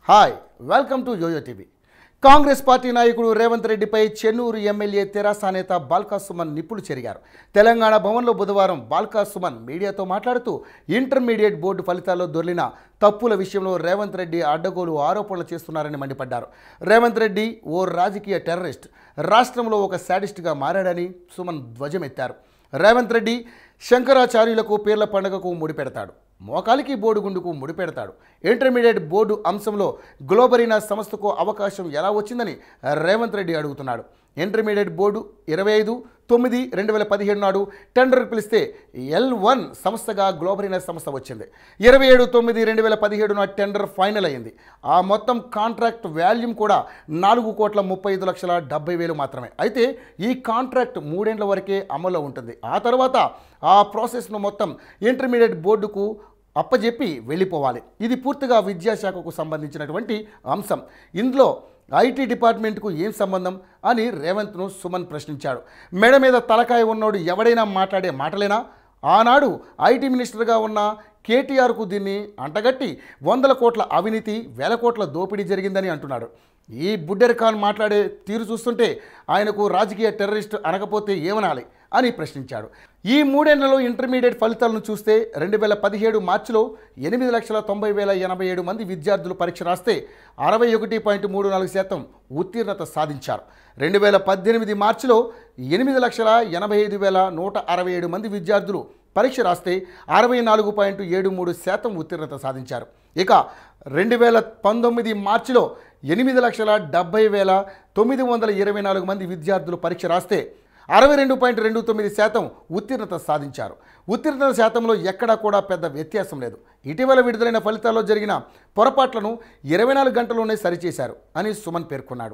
hi welcome to yoyo TV Congress party నాయకుడు రేవంత్ రెడ్డిపై Chennur MLA తెరాస నేత బాల్కా సుమన్ నిప్పులు చెరిగారు తెలంగాణ భవన్లో బుధవారం బాల్కా సుమన్ మీడియాతో మాట్లాడుతూ ఇంటర్మీడియట్ బోర్డు ఫలితాల్లో దొర్లిన తప్పుల విషయంలో రేవంత్ రెడ్డి అడ్డగోలు ఆరోపణలు చేస్తున్నారని మండిపడ్డారు రేవంత్ రెడ్డి ఓ రాజకీయ టెర్రరిస్ట్ రాష్ట్రంలో ఒక శాడిస్ట్గా మారాడని సుమన్ ధ్వజమెత్తారు రేవంత్ రెడ్డి శంకరాచార్యులకు పేర్ల పండుగకు ముడిపెడతాడు మోకాలికి బోర్డు గుండుకు ముడిపెడతాడు ఇంటర్మీడియట్ బోర్డు అంశంలో గ్లోబరీనా సంస్థకు అవకాశం ఎలా వచ్చిందని రేవంత్ రెడ్డి అడుగుతున్నాడు ఇంటర్మీడియట్ బోర్డు ఇరవై ఐదు తొమ్మిది రెండు వేల పదిహేడు నాడు టెండర్ పిలిస్తే ఎల్ వన్ సంస్థగా గ్లోబరీనా సంస్థ వచ్చింది ఇరవై ఏడు తొమ్మిది రెండు వేల పదిహేడున టెండర్ ఫైనల్ అయింది ఆ మొత్తం కాంట్రాక్ట్ వాల్యూమ్ కూడా నాలుగు కోట్ల ముప్పై ఐదు లక్షల డెబ్బై వేలు మాత్రమే అయితే ఈ కాంట్రాక్ట్ మూడేండ్ల వరకే అమల్లో ఉంటుంది ఆ తర్వాత ఆ ప్రాసెస్ను మొత్తం ఇంటర్మీడియట్ బోర్డుకు అప్పజెప్పి వెళ్ళిపోవాలి ఇది పూర్తిగా విద్యాశాఖకు సంబంధించినటువంటి అంశం ఇందులో ఐటీ డిపార్ట్మెంట్కు ఏం సంబంధం అని రేవంత్ను సుమన్ ప్రశ్నించాడు మెడ మీద తలకాయ ఉన్నోడు ఎవడైనా మాట్లాడే మాటలేనా ఆనాడు ఐటీ మినిస్టర్గా ఉన్న కేటీఆర్కు దీన్ని అంటగట్టి వందల కోట్ల అవినీతి వేల కోట్ల దోపిడీ జరిగిందని అంటున్నాడు ఈ బుడ్డెర్ ఖాన్ మాట్లాడే తీరు చూస్తుంటే ఆయనకు రాజకీయ టెర్రరిస్ట్ అనకపోతే ఏమనాలి అని ప్రశ్నించాడు ఈ మూడేళ్లలో ఇంటర్మీడియట్ ఫలితాలను చూస్తే రెండు వేల పదిహేడు మార్చిలో ఎనిమిది లక్షల తొంభై వేల ఎనభై ఏడు మంది విద్యార్థులు పరీక్ష రాస్తే అరవై ఒకటి పాయింట్ మూడు నాలుగు శాతం ఉత్తీర్ణత సాధించారు రెండు వేల పద్దెనిమిది మార్చిలో ఎనిమిది లక్షల ఎనభై ఐదు వేల నూట అరవై ఏడు మంది విద్యార్థులు పరీక్ష రాస్తే అరవై నాలుగు పాయింట్ ఏడు మూడు శాతం ఉత్తీర్ణత సాధించారు ఇక రెండు వేల పంతొమ్మిది మార్చిలో ఎనిమిది లక్షల డెబ్బై వేల తొమ్మిది వందల ఇరవై నాలుగు మంది విద్యార్థులు పరీక్ష రాస్తే అరవై రెండు పాయింట్ రెండు తొమ్మిది శాతం ఉత్తీర్ణత సాధించారు ఉత్తీర్ణత శాతంలో ఎక్కడా కూడా పెద్ద వ్యత్యాసం లేదు ఇటీవల విడుదలైన ఫలితాల్లో జరిగిన పొరపాట్లను ఇరవై నాలుగు గంటల్లోనే సరిచేశారు అని సుమన్ పేర్కొన్నాడు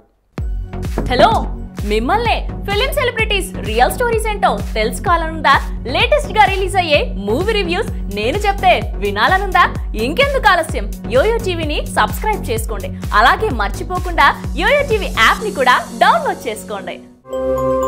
హలో మిమ్మల్నే ఫిలిం సెలబ్రిటీస్ రియల్ స్టోరీస్ ఏంటో తెలుసుకోవాలనుందా లేటెస్ట్ గా రిలీజ్ అయ్యే మూవీ రివ్యూస్ నేను చెప్తే వినాలనుందా ఇంకెందుకు ఆలస్యం యోయో టీవీని సబ్స్క్రైబ్ చేసుకోండి అలాగే మర్చిపోకుండా యోయో టీవీ యాప్ ని కూడా డౌన్లోడ్ చేసుకోండి